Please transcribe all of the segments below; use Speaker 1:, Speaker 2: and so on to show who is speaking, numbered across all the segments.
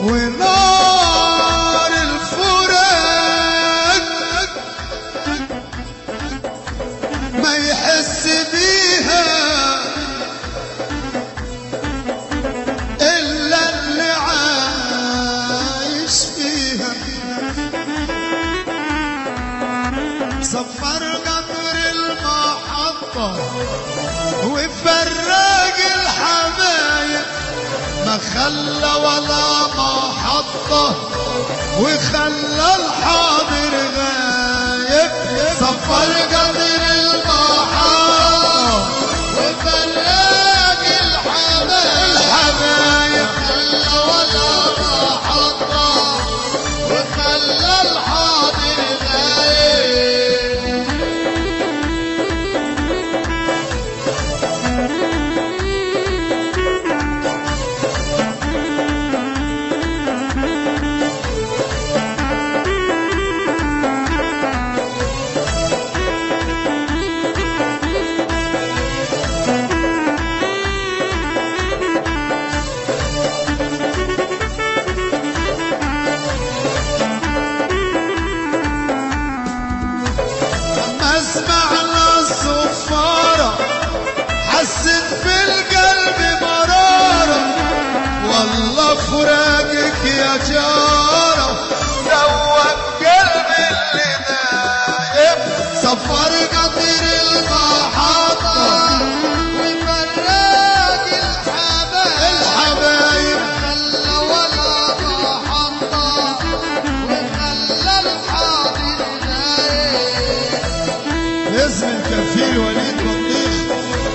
Speaker 1: ونار الفراق ما يحس بيها إلا اللي عايش فيها صفر قطر المحطة وفرق الحبايب ما خلى ولا محطة وخلى الحاضر غايب صفر قدر المحطة وفرق الحبايب الحبايب خلى ولا محطة وخلى الحاضر غايب لما اسمعنا الصفارة حسيت بالقلب مرارة والله فراقك يا جارة دوب قلبي اللي نايم سفر قطر المحطة وفراق الحبايب الحبايب خلى ولا محطة وخلى الحاضر نايم اسم الكفيل وليد بطيخ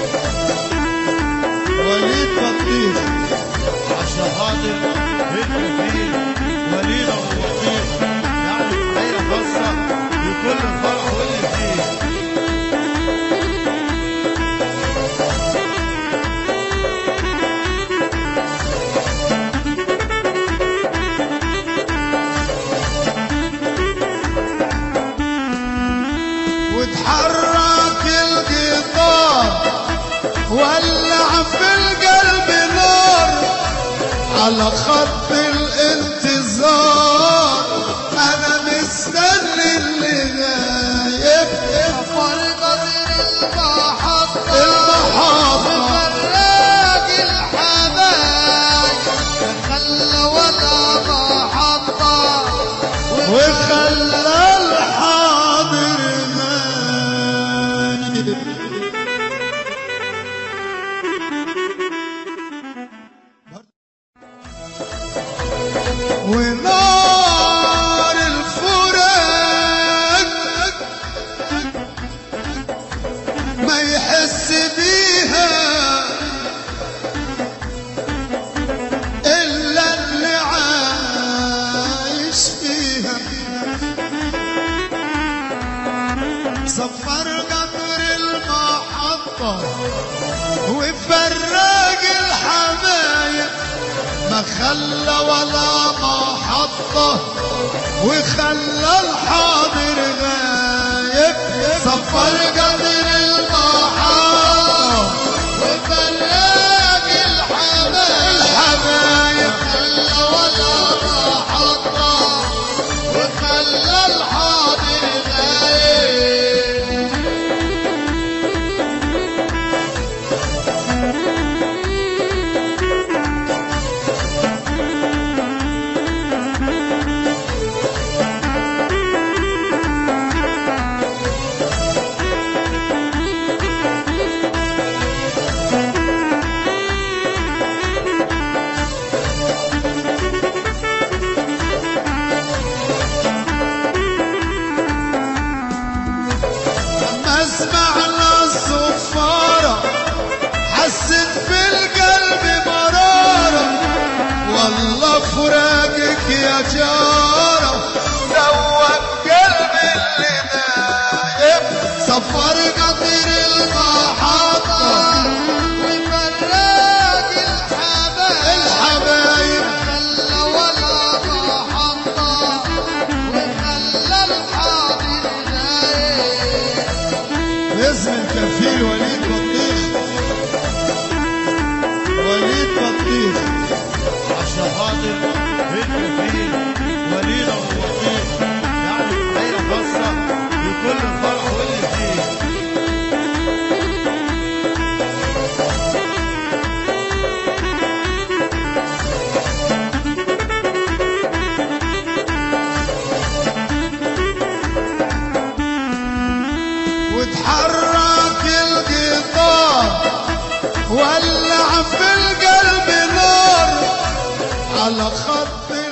Speaker 1: وليد بطيخ
Speaker 2: عشان خاطر الكفيل وليد ابو بطيخ يعني تحيه خاصه لكل الفرح واللي فيه
Speaker 1: وتحرك القطار ولع في القلب نار على خط الانتظار انا مستني اللي غايب
Speaker 3: سفر قدر المحطة
Speaker 1: المحطة
Speaker 3: وفراق الحبايب خلى ولا محطة
Speaker 1: وخلى الحاضر غايب ونار الفراق ما يحس بيها إلا اللي عايش فيها صفر قطر المحطة وفرق الحبايب ما خلى ولا محطة وخلى الحاضر غايب صفر قدر المحطة وفرق الحبايب الحبايب خلى ولا محطة وخلى الحاضر غايب لما اسمعنا الصفارة حسيت بالقلب مرارة والله فراقك يا جارة دوب قلبي اللي نايم سفر قطر المحطة
Speaker 3: وفراق الحبايب
Speaker 1: الحبايب
Speaker 3: خلى ولا محطة وخلى الحاضر غايب
Speaker 1: اسم الكفيل وليد بطيخ وليد بطيخ
Speaker 2: عشان خاطر واللي فيه
Speaker 1: وتحرك القطار ولع في القلب نار على خط